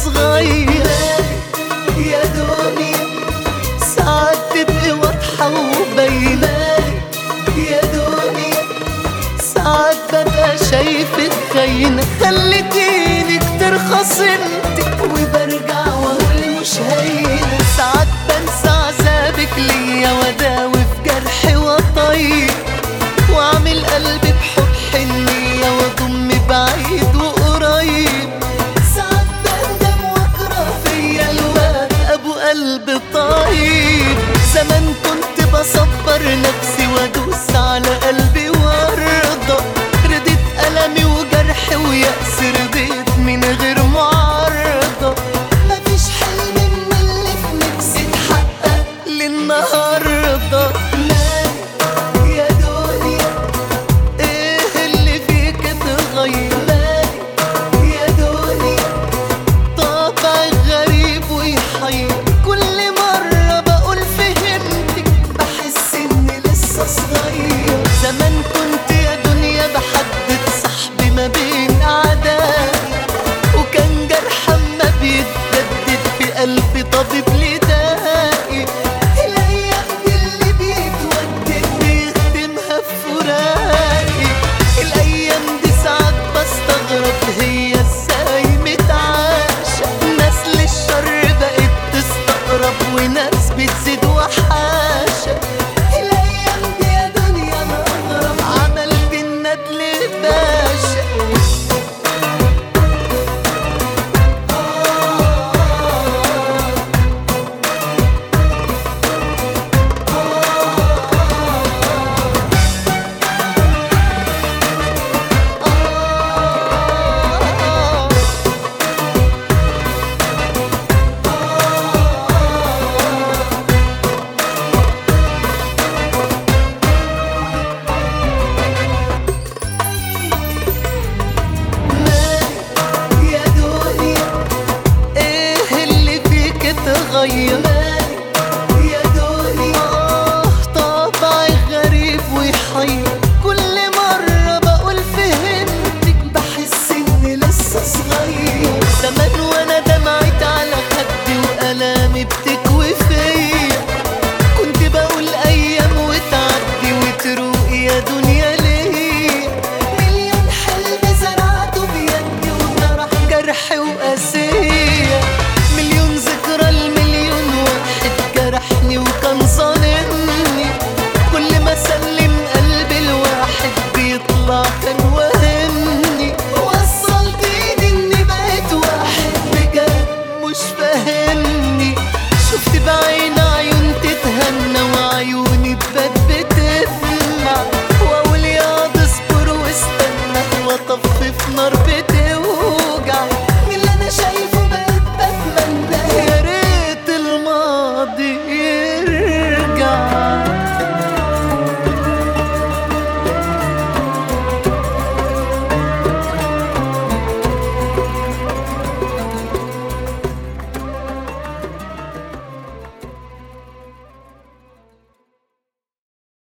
صغير يا دنيا ساعات تبقي واضحة وباينة يا دنيا ساعات ببقى شايفك خاينة خليتيني ترخص انت وبرجع واقول مش هينة ساعات بنسى عذابك ليا واداوي في جرحي وطيب واعمل قلبي بحب حنية واضم بعيد وقريب ساعات بندم واكره فيا الواد ابو قلب طيب زمان كنت بصبر نفسي وادوس على قلبي وارضى رديت ألمي وجرحي ويأس رضيت من غير معارضة مفيش حلم من اللي في نفسي اتحقق للنهاردة مالك يا دنيا ايه اللي فيك اتغير مالك يا دنيا طبعك غريب ويحير كل مرة بقول فهمتك بحس اني لسه صغير زمان كنت يا دنيا بحدد صاحبي ما بين اعدائي وكان جرح اما بيتجدد في قلبي طبيب لدائي الايام دي اللي بيتودد بيختمها في فراقي الايام دي ساعات بستغرب هي ازاي متعاشة ناس للشر بقت تستقرب وناس بتزيد وحاشة الايام دي يا دنيا مغرب عملت الندل باشا مالك يا دنيا ايه اللي فيك اتغير مالك يا دنيا آه طبعي غريب ويحير كل مرة بقول فهمتك بحس اني لسه صغير زمان وانا دمعت على خدي والامي بتكوي فيا كنت بقول ايام وتعدي وتروق يا دنيا ليه مليون حلم زرعته بيدي وجرح جرحي وقاسية مليون ذكرى المليون واحد جرحني وكان ظالمني كل ما اسلم قلبي الواحد بيطلع كان وهمني وصلت ايدي اني بقيت واحد بجد مش فاهمني شفت بعين عيون تتهنى وعيوني تبات بتدمع واقول يا اصبر واستنى واطفي في نار بتولع